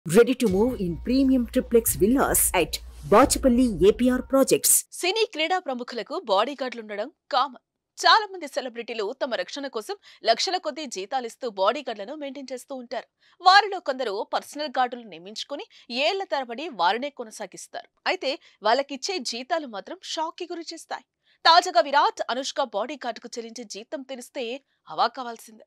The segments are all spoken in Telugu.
Ready to move in premium triplex villas at Bachapalli APR Projects. సినీ క్రీడా ప్రముఖులకు బాడీ గార్డులు ఉండడం కామన్ చాలా మంది సెలబ్రిటీలు తమ రక్షణ కోసం లక్షల కొద్దీ జీతాలిస్తూ బాడీ గార్డులను మెయింటైన్ చేస్తూ ఉంటారు వారిలో కొందరు పర్సనల్ గార్డులు నియమించుకుని ఏళ్ల తరబడి వారినే కొనసాగిస్తారు అయితే వాళ్ళకిచ్చే జీతాలు మాత్రం షాక్ కి గురి చేస్తాయి తాజాగా విరాట్ అనుష్క బాడీ గార్డుకు చెల్లించే జీతం తెలిస్తే హవా కావాల్సిందే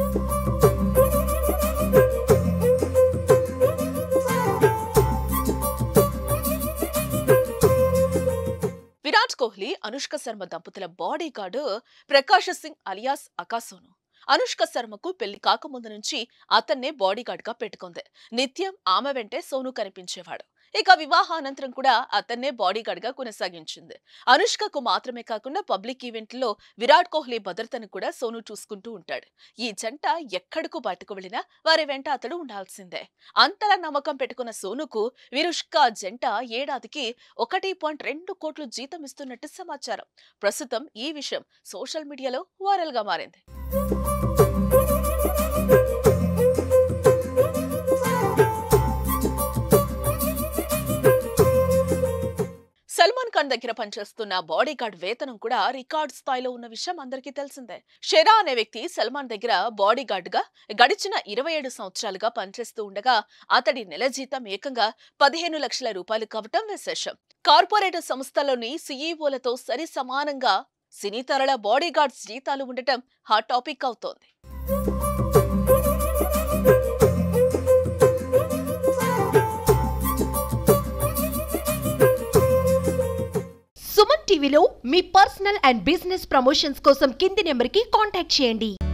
విరాట్ కోహ్లీ అనుష్క శర్మ దంపతుల body guard Prakash Singh alias అకాసోను అనుష్క శర్మకు పెళ్లి కాకముందు నుంచి అతన్నే బాడీ గార్డ్ గా పెట్టుకుంది నిత్యం ఆమె వెంటే సోను కనిపించేవాడు ఇక వివాహానంతరం కూడా అతన్నే బాడీ గార్డ్ గా కొనసాగించింది అనుష్కకు మాత్రమే కాకుండా పబ్లిక్ ఈవెంట్లో విరాట్ కోహ్లీ భద్రతను కూడా సోను చూసుకుంటూ ఉంటాడు ఈ జంట ఎక్కడకు బయటకు వెళ్ళినా వారి వెంట అతడు ఉండాల్సిందే అంతలా నమ్మకం పెట్టుకున్న సోనుకు విరుష్క జంట ఏడాదికి ఒకటి పాయింట్ రెండు కోట్లు జీతం ఇస్తున్నట్టు సమాచారం ప్రస్తుతం ఈ విషయం సోషల్ మీడియాలో వైరల్ గా మారింది సల్మాన్ ఖాన్ దగ్గర పనిచేస్తున్న బాడీ గార్డ్ వేతనం కూడా రికార్డ్ స్థాయిలో ఉన్న విషయం అందరికీ తెలిసిందే షెరా అనే వ్యక్తి సల్మాన్ దగ్గర బాడీ గార్డ్ గా గడిచిన ఇరవై ఏడు సంవత్సరాలుగా పనిచేస్తూ ఉండగా అతడి నెల జీతం ఏకంగా పదిహేను లక్షల రూపాయలు కావటం విశేషం కార్పొరేట్ సంస్థలోని సీఈఓలతో సరి సమానంగా సినీ తరల బాడీ గార్డ్స్ జీతాలు ఉండటం హాట్ టాపిక్ అవుతోంది సుమన్ టీవీలో మీ పర్సనల్ అండ్ బిజినెస్ ప్రమోషన్స్ కోసం కింది నెంబర్కి కాంటాక్ట్ చేయండి